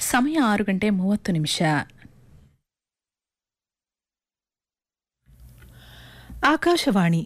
ಸಮಯ ಆರು ಗಂಟೆ ಮೂವತ್ತು ನಿಮಿಷ ಆಕಾಶವಾಣಿ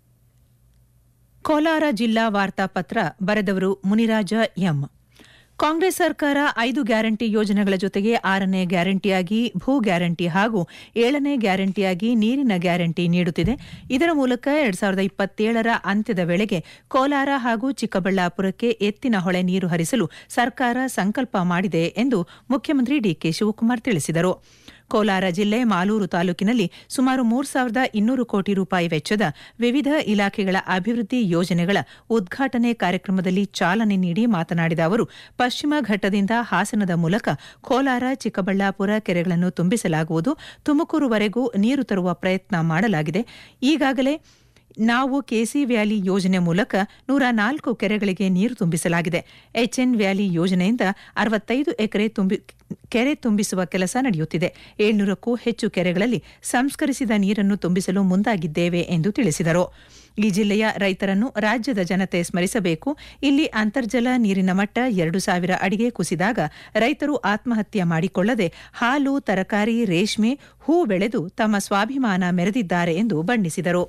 ಕೋಲಾರ ಜಿಲ್ಲಾ ವಾರ್ತಾಪತ್ರ ಬರೆದವರು ಮುನಿರಾಜ ಎಂ ಕಾಂಗ್ರೆಸ್ ಸರ್ಕಾರ ಐದು ಗ್ಯಾರಂಟಿ ಯೋಜನೆಗಳ ಜೊತೆಗೆ ಆರನೇ ಗ್ಯಾರಂಟಿಯಾಗಿ ಭೂ ಗ್ಯಾರಂಟಿ ಹಾಗೂ ಏಳನೇ ಗ್ಯಾರಂಟಿಯಾಗಿ ನೀರಿನ ಗ್ಯಾರಂಟಿ ನೀಡುತ್ತಿದೆ ಇದರ ಮೂಲಕ ಎರಡ್ ಸಾವಿರದ ಇಪ್ಪತ್ತೇಳರ ಅಂತ್ಯದ ವೇಳೆಗೆ ಕೋಲಾರ ಹಾಗೂ ಚಿಕ್ಕಬಳ್ಳಾಪುರಕ್ಕೆ ಎತ್ತಿನ ಹೊಳೆ ನೀರು ಹರಿಸಲು ಸರ್ಕಾರ ಸಂಕಲ್ಪ ಮಾಡಿದೆ ಎಂದು ಮುಖ್ಯಮಂತ್ರಿ ಡಿಕೆ ಶಿವಕುಮಾರ್ ತಿಳಿಸಿದರು ಕೋಲಾರ ಜಿಲ್ಲೆ ಮಾಲೂರು ತಾಲೂಕಿನಲ್ಲಿ ಸುಮಾರು ಮೂರು ಸಾವಿರದ ಇನ್ನೂರು ಕೋಟಿ ರೂಪಾಯಿ ವೆಚ್ಚದ ವಿವಿಧ ಇಲಾಖೆಗಳ ಅಭಿವೃದ್ಧಿ ಯೋಜನೆಗಳ ಉದ್ಘಾಟನೆ ಕಾರ್ಯಕ್ರಮದಲ್ಲಿ ಚಾಲನೆ ನೀಡಿ ಮಾತನಾಡಿದ ಅವರು ಪಶ್ಚಿಮ ಘಟ್ಟದಿಂದ ಹಾಸನದ ಮೂಲಕ ಕೋಲಾರ ಚಿಕ್ಕಬಳ್ಳಾಪುರ ಕೆರೆಗಳನ್ನು ತುಂಬಿಸಲಾಗುವುದು ತುಮಕೂರುವರೆಗೂ ನೀರು ತರುವ ಪ್ರಯತ್ನ ಮಾಡಲಾಗಿದೆ ಈಗಾಗಲೇ ನಾವು ಕೆಸಿ ವ್ಯಾಲಿ ಯೋಜನೆ ಮೂಲಕ ನೂರ ನಾಲ್ಕು ಕೆರೆಗಳಿಗೆ ನೀರು ತುಂಬಿಸಲಾಗಿದೆ ಎಚ್ಎನ್ ವ್ಯಾಲಿ ಯೋಜನೆಯಿಂದ ಅರವತ್ತೈದು ಎಕರೆ ತುಂಬಿ ಕೆರೆ ತುಂಬಿಸುವ ಕೆಲಸ ನಡೆಯುತ್ತಿದೆ ಏಳ್ನೂರಕ್ಕೂ ಹೆಚ್ಚು ಕೆರೆಗಳಲ್ಲಿ ಸಂಸ್ಕರಿಸಿದ ನೀರನ್ನು ತುಂಬಿಸಲು ಮುಂದಾಗಿದ್ದೇವೆ ಎಂದು ತಿಳಿಸಿದರು ಈ ಜಿಲ್ಲೆಯ ರೈತರನ್ನು ರಾಜ್ಯದ ಜನತೆ ಸ್ಮರಿಸಬೇಕು ಇಲ್ಲಿ ಅಂತರ್ಜಲ ನೀರಿನ ಮಟ್ಟ ಎರಡು ಸಾವಿರ ಅಡಿಗೆ ಕುಸಿದಾಗ ರೈತರು ಆತ್ಮಹತ್ಯೆ ಮಾಡಿಕೊಳ್ಳದೆ ಹಾಲು ತರಕಾರಿ ರೇಷ್ಮೆ ಹೂ ಬೆಳೆದು ತಮ್ಮ ಸ್ವಾಭಿಮಾನ ಮೆರೆದಿದ್ದಾರೆ ಎಂದು ಬಣ್ಣಿಸಿದರು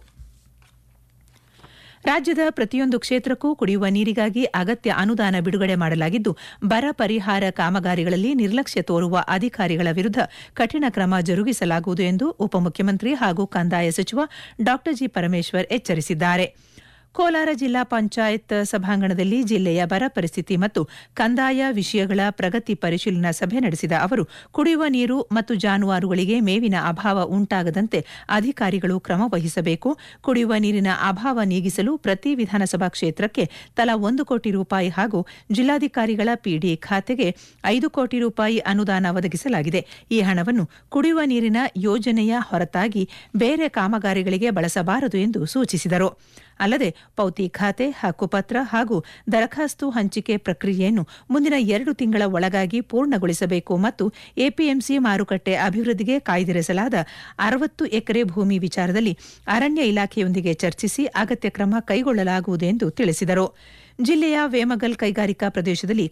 ರಾಜ್ಯದ ಪ್ರತಿಯೊಂದು ಕ್ಷೇತ್ರಕ್ಕೂ ಕುಡಿಯುವ ನೀರಿಗಾಗಿ ಅಗತ್ಯ ಅನುದಾನ ಬಿಡುಗಡೆ ಮಾಡಲಾಗಿದ್ದು ಬರ ಪರಿಹಾರ ಕಾಮಗಾರಿಗಳಲ್ಲಿ ನಿರ್ಲಕ್ಷ್ಯ ತೋರುವ ಅಧಿಕಾರಿಗಳ ವಿರುದ್ಧ ಕಠಿಣ ಕ್ರಮ ಜರುಗಿಸಲಾಗುವುದು ಎಂದು ಉಪಮುಖ್ಯಮಂತ್ರಿ ಹಾಗೂ ಕಂದಾಯ ಸಚಿವ ಡಾ ಜಿ ಪರಮೇಶ್ವರ್ ಎಚ್ಚರಿಸಿದ್ದಾರೆ ಕೋಲಾರ ಜಿಲ್ಲಾ ಪಂಚಾಯತ್ ಸಭಾಂಗಣದಲ್ಲಿ ಜಿಲ್ಲೆಯ ಬರ ಪರಿಸ್ಥಿತಿ ಮತ್ತು ಕಂದಾಯ ವಿಷಯಗಳ ಪ್ರಗತಿ ಪರಿಶೀಲನಾ ಸಭೆ ನಡೆಸಿದ ಅವರು ಕುಡಿಯುವ ನೀರು ಮತ್ತು ಜಾನುವಾರುಗಳಿಗೆ ಮೇವಿನ ಅಭಾವ ಉಂಟಾಗದಂತೆ ಅಧಿಕಾರಿಗಳು ಕ್ರಮ ವಹಿಸಬೇಕು ಕುಡಿಯುವ ನೀರಿನ ಅಭಾವ ನೀಗಿಸಲು ಪ್ರತಿ ವಿಧಾನಸಭಾ ಕ್ಷೇತ್ರಕ್ಕೆ ತಲಾ ಒಂದು ಕೋಟಿ ರೂಪಾಯಿ ಹಾಗೂ ಜಿಲ್ಲಾಧಿಕಾರಿಗಳ ಪಿಡಿ ಖಾತೆಗೆ ಐದು ಕೋಟಿ ರೂಪಾಯಿ ಅನುದಾನ ಒದಗಿಸಲಾಗಿದೆ ಈ ಹಣವನ್ನು ಕುಡಿಯುವ ನೀರಿನ ಯೋಜನೆಯ ಹೊರತಾಗಿ ಬೇರೆ ಕಾಮಗಾರಿಗಳಿಗೆ ಬಳಸಬಾರದು ಎಂದು ಸೂಚಿಸಿದರು ಅಲ್ಲದೆ ಪೌತಿ ಖಾತೆ ಹಕ್ಕುಪತ್ರ ಹಾಗೂ ದರಖಾಸ್ತು ಹಂಚಿಕೆ ಪ್ರಕ್ರಿಯೆಯನ್ನು ಮುಂದಿನ ಎರಡು ತಿಂಗಳ ಒಳಗಾಗಿ ಪೂರ್ಣಗೊಳಿಸಬೇಕು ಮತ್ತು ಎಪಿಎಂಸಿ ಮಾರುಕಟ್ಟೆ ಅಭಿವೃದ್ಧಿಗೆ ಕಾಯ್ದಿರಿಸಲಾದ ಅರವತ್ತು ಎಕರೆ ಭೂಮಿ ವಿಚಾರದಲ್ಲಿ ಅರಣ್ಯ ಇಲಾಖೆಯೊಂದಿಗೆ ಚರ್ಚಿಸಿ ಅಗತ್ಯ ಕ್ರಮ ಕೈಗೊಳ್ಳಲಾಗುವುದು ಎಂದು ತಿಳಿಸಿದರು ಜಿಲ್ಲೆಯ ವೇಮಗಲ್ ಕೈಗಾರಿಕಾ ಪ್ರದೇಶದಲ್ಲಿ